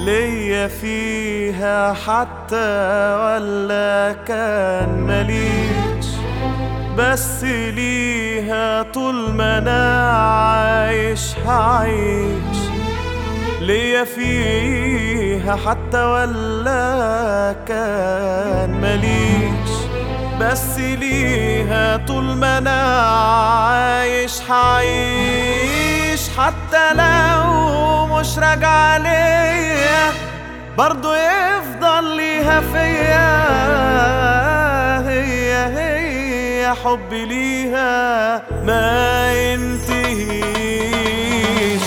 ليا فيها حتى ولا كان مليش بس ليها طول ما انا عايش هعيش ليا فيها حتى ولا كان مليش بس ليها طول ما انا عايش هعيش حتى لو مش راجعة ليا برضو يفضل ليها فيا هي هي حبي ليها ما ينتهيش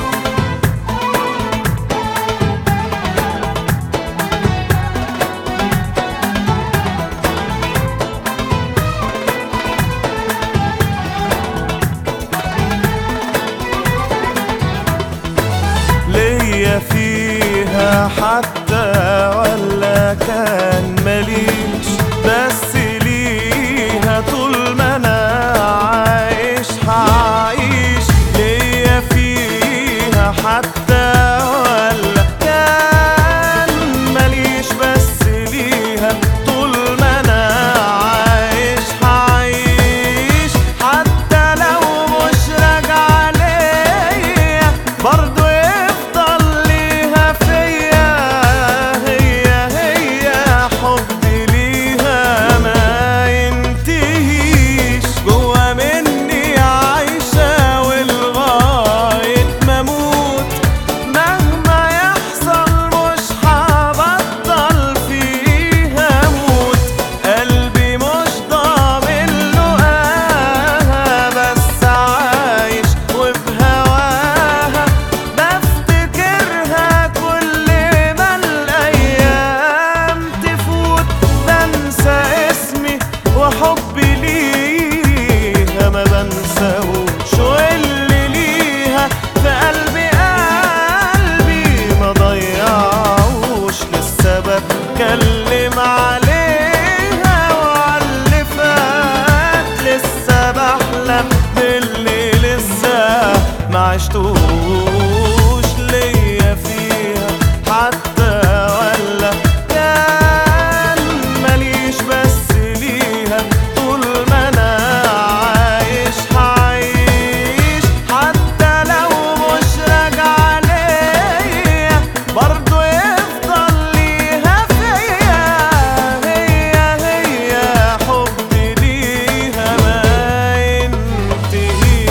ليا فيها حتى ولا كان مليش بس ليها طول ما انا عايش هعيش ليا فيها حتى ولا كان مليش بس ليها طول ما انا عايش هعيش حتى لو مش راجعة ليا برضو يفضل ليها فيا هي هي حبي ليها ما ينتهيش جوا مني عايشة ولغاية ما اموت مهما يحصل مش هبطل فيها اموت قلبي مش ضامن لقاها بس عايش وبهواها بفتكرها كل ما الايام تفوت بنسى اسمي وحبي ليها ما بنساهوش واللي ليها في قلبي قلبي ما ضيعوش لسه بتكلم عليها وعلى فات لسه بحلم باللي لسه ما عشتوش ليا فيها حتى ولا كان ماليش بس ليها طول ما انا عايش هعيش حتى لو مش راجعة ليا برضو يفضل ليها فيا هي هي حبي ليها ما ينتهيش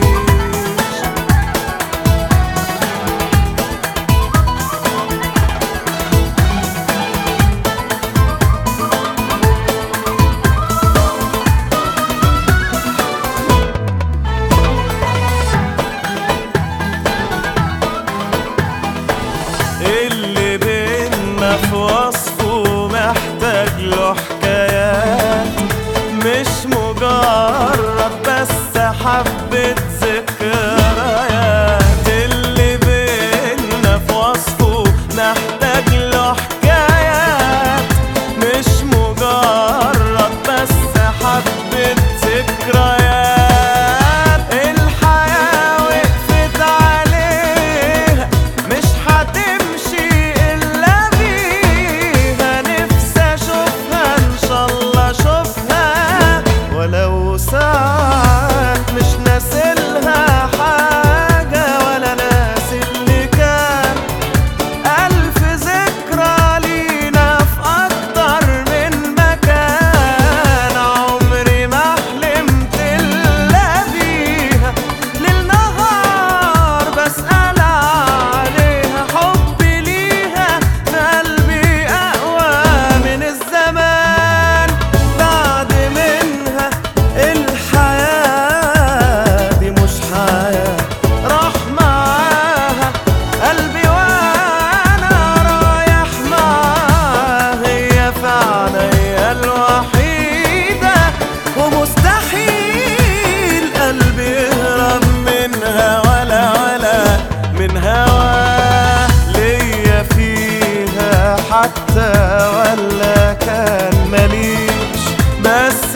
اللي بينا في وصفه محتاج له حكايات مش مجرد بس حبة ذكريات اللي بينا في وصفه محتاج له حكايات مش مجرد بس حبة ذكريات الحياة وقفت عليها مش هتمشي إلا بيها نفسي أشوفها إن شاء الله أشوفها ولو ساعات مش ناسلها حاجة ولا ناسي اللي كان ألف ذكرى لينا في أكتر من مكان عمري ما حلمت إلا بيها ليل نهار بسأل عليها حبي ليها في قلبي أقوى من الزمان بعد منها الحياة دي مش حياة راح معاها قلبي وانا رايح معاها هي فعلا هي الوحيدة ومستحيل قلبي يهرب منها ولا ولا من هوا ليا فيها حتى ولا كان مليش بس